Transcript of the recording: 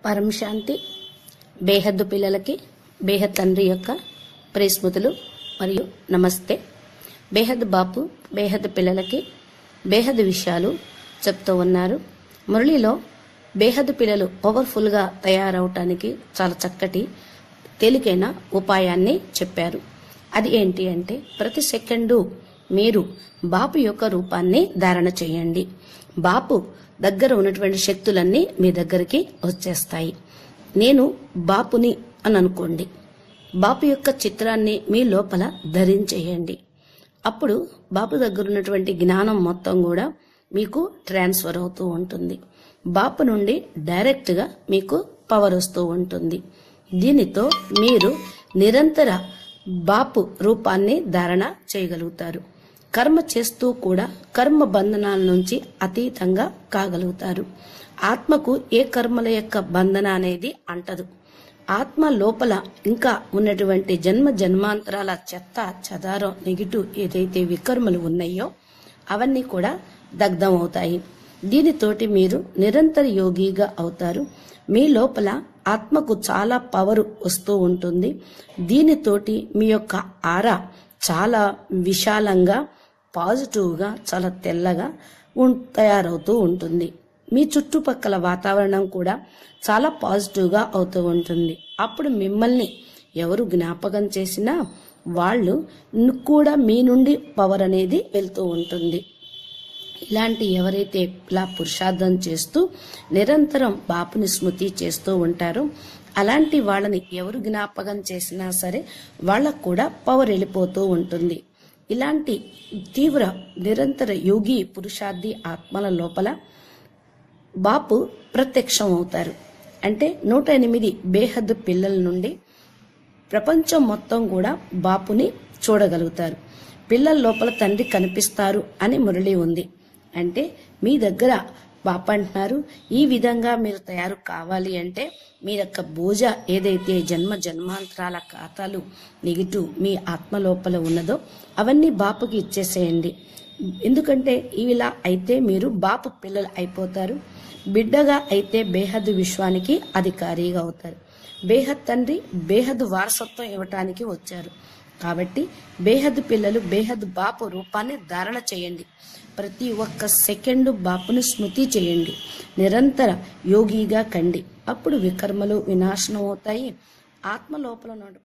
పరం శాంతి బేహద్దు పిల్లలకి బేహద్ తండ్రి యొక్క ప్రేస్మృతులు మరియు నమస్తే బేహద్ బాపు బేహద్ పిల్లలకి బేహద్ విషయాలు చెప్తూ ఉన్నారు మురళిలో బేహద్ పిల్లలు పవర్ఫుల్గా తయారవటానికి చాలా చక్కటి తేలికైన ఉపాయాన్ని చెప్పారు అది ఏంటి అంటే ప్రతి సెకండు మీరు బాపు యొక్క రూపాన్ని ధారణ చేయండి బాపు దగ్గర ఉన్నటువంటి శక్తులన్నీ మీ దగ్గరికి వచ్చేస్తాయి నేను బాపుని అని అనుకోండి బాపు యొక్క చిత్రాన్ని మీ లోపల ధరించేయండి అప్పుడు బాపు దగ్గర ఉన్నటువంటి జ్ఞానం మొత్తం కూడా మీకు ట్రాన్స్ఫర్ అవుతూ ఉంటుంది బాపు నుండి డైరెక్ట్గా మీకు పవర్ వస్తూ ఉంటుంది దీనితో మీరు నిరంతర బాపు రూపాన్ని ధారణ చేయగలుగుతారు కర్మ చేస్తూ కూడా కర్మ బంధనాల నుంచి అతీతంగా కాగలుగుతారు ఆత్మకు ఏ కర్మల యొక్క బంధన అనేది అంటదు ఆత్మ లోపల ఇంకా ఉన్నటువంటి జన్మ జన్మాంతరాల చెత్త చదారం నెగిటివ్ ఏదైతే వికర్మలు ఉన్నాయో అవన్నీ కూడా దగ్ధం అవుతాయి దీనితోటి మీరు నిరంతర యోగిగా అవుతారు మీ లోపల ఆత్మకు చాలా పవర్ వస్తూ ఉంటుంది దీనితోటి మీ యొక్క ఆరా చాలా విశాలంగా పాజిటివ్గా చాలా తెల్లగా ఉం- తయారవుతూ ఉంటుంది మీ చుట్టుపక్కల వాతావరణం కూడా చాలా పాజిటివ్గా అవుతూ ఉంటుంది అప్పుడు మిమ్మల్ని ఎవరు జ్ఞాపకం చేసినా వాళ్ళు ను- కూడా మీ నుండి పవర్ అనేది వెళ్తూ ఉంటుంది ఇలాంటి ఎవరైతే ఇలా పురుషార్థం చేస్తూ నిరంతరం బాపుని స్మృతి చేస్తూ ఉంటారో అలాంటి వాళ్ళని ఎవరు జ్ఞాపకం చేసినా సరే వాళ్ళకు కూడా పవర్ వెళ్ళిపోతూ ఉంటుంది ఇలాంటి తీవ్ర నిరంతర యోగి పురుషార్థి ఆత్మల లోపల బాపు ప్రత్యక్షం అవుతారు అంటే నూట ఎనిమిది బేహద్దు పిల్లల నుండి ప్రపంచం మొత్తం కూడా బాపుని చూడగలుగుతారు పిల్లల లోపల తండ్రి కనిపిస్తారు అని మురళి ఉంది అంటే మీ దగ్గర బాప అంటున్నారు ఈ విధంగా మీరు తయారు కావాలి అంటే మీ యొక్క భోజ ఏదైతే జన్మ జన్మాంతరాల ఖాతాలు నెగిటివ్ మీ ఆత్మ లోపల ఉన్నదో అవన్నీ బాపుకి ఇచ్చేసేయండి ఎందుకంటే ఇలా అయితే మీరు బాపు పిల్లలు అయిపోతారు బిడ్డగా అయితే బేహద్దు విశ్వానికి అధికారిగా అవుతారు బేహద్ తండ్రి బేహద్ వారసత్వం ఇవ్వటానికి వచ్చారు కాబట్టి బేహద్ పిల్లలు బేహద్ బాపు రూపాన్ని ధారణ చేయండి ప్రతి ఒక్క సెకండు బాపును స్మృతి చేయండి నిరంతర యోగిగా కండి అప్పుడు వికర్మలు వినాశనం అవుతాయి ఆత్మ లోపల ఉన్న